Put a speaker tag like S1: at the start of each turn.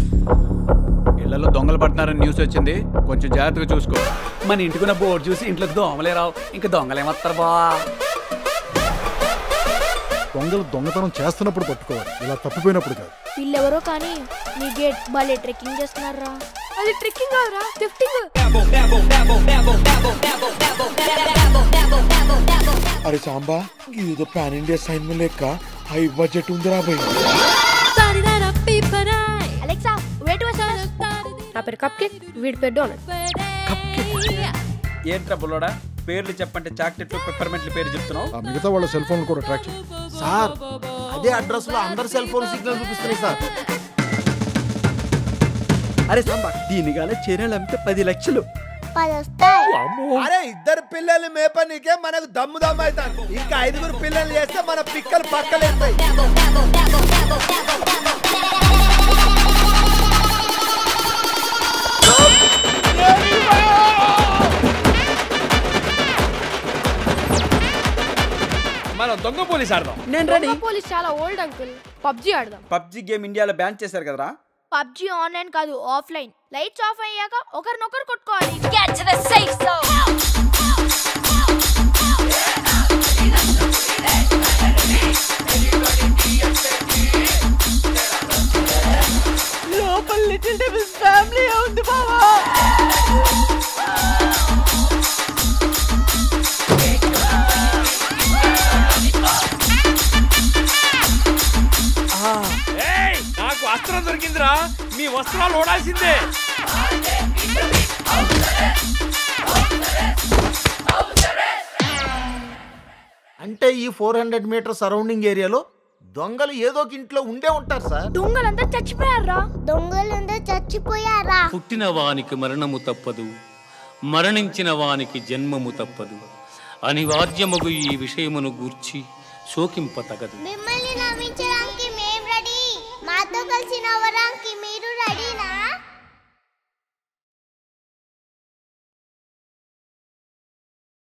S1: ఇళ్లలో దొంగలు పడుతున్నారని న్యూస్ వచ్చింది కొంచెం జాగ్రత్తగా చూసుకో
S2: మన ఇంటికున్న బోర్డు చూసి ఇంట్లోకి దోమలే రావు ఇంకా దొంగలు ఏమొస్తారు బా
S3: దొంగలు దొంగతనం చేస్తున్నప్పుడు పట్టుకోవాలి ఇలా తప్పిపోయినప్పుడు కాదు
S4: వీళ్ళెవరో కానీ నీ గేట్ భలే ట్రెక్కింగ్ చేస్తున్నారా అది ట్రెక్కింగ్ కాదురా లిఫ్టింగ్
S5: అరే సాంబా ఇదో పాన్ ఇండియా సైన్ లెక్క హై బడ్జెట్ ఉందిరా భయ్
S4: అలెక్సా వెయిట్ నా పేరు కప్ కేక్ వీడి పేరు డోనట్
S2: ఏంట్రా బుల్లోడా పేర్లు చెప్పంటే చాక్లెట్లు పెప్పర్మెంట్ల పేరు చెప్తున్నావు
S3: ఆ మిగతా వాళ్ళ సెల్ ఫోన్ కూడా ట్రాక్ చేయి
S6: సార్ అదే అడ్రస్ లో అందరు సెల్ ఫోన్ సిగ్నల్ చూపిస్తున్నాయి సార్
S2: అరే సాంబా దీనిగానే చీరలు అమ్మితే పది లక్షలు
S4: పది వస్తాయి
S5: అరే ఇద్దరు పిల్లలు మేపనీకే మనకు దమ్ము దమ్ము అవుతాను ఇంకా ఐదుగురు పిల్లలు చేస్తే మన పిక్కలు పక్కలేస్తాయి
S2: మనం దొంగ పోలీస్ ఆడదాం
S4: నేను రెడీ పోలీస్ చాలా ఓల్డ్ అంకుల్ పబ్జి ఆడదాం
S2: పబ్జి గేమ్ ఇండియాలో బ్యాన్ చేశారు కదరా
S4: పబ్జి ఆన్లైన్ కాదు ఆఫ్లైన్ లైట్స్ ఆఫ్ అయ్యాక ఒకరినొకరు కొట్టుకోవాలి
S2: లోపల లిటిల్ డెవిల్స్ ఫ్యామిలీ ఉంది బావా నాకు వస్త్రం దొరికిందిరా మీ వస్త్రాలు ఓడాల్సిందే
S6: అంటే ఈ ఫోర్ హండ్రెడ్ మీటర్ సరౌండింగ్ ఏరియాలో దొంగలు ఏదో ఒక ఇంట్లో ఉండే ఉంటారు సార్
S4: దొంగలంతా చచ్చిపోయారా దొంగలంతా చచ్చిపోయారా
S7: పుట్టిన వానికి మరణము తప్పదు మరణించిన వానికి జన్మము తప్పదు అనివార్యమగు ఈ విషయమును గూర్చి శోకింప తగదు
S4: మిమ్మల్ని నమ్మించడానికి మేము రెడీ మాతో కలిసి నవ్వడానికి మీరు రెడీనా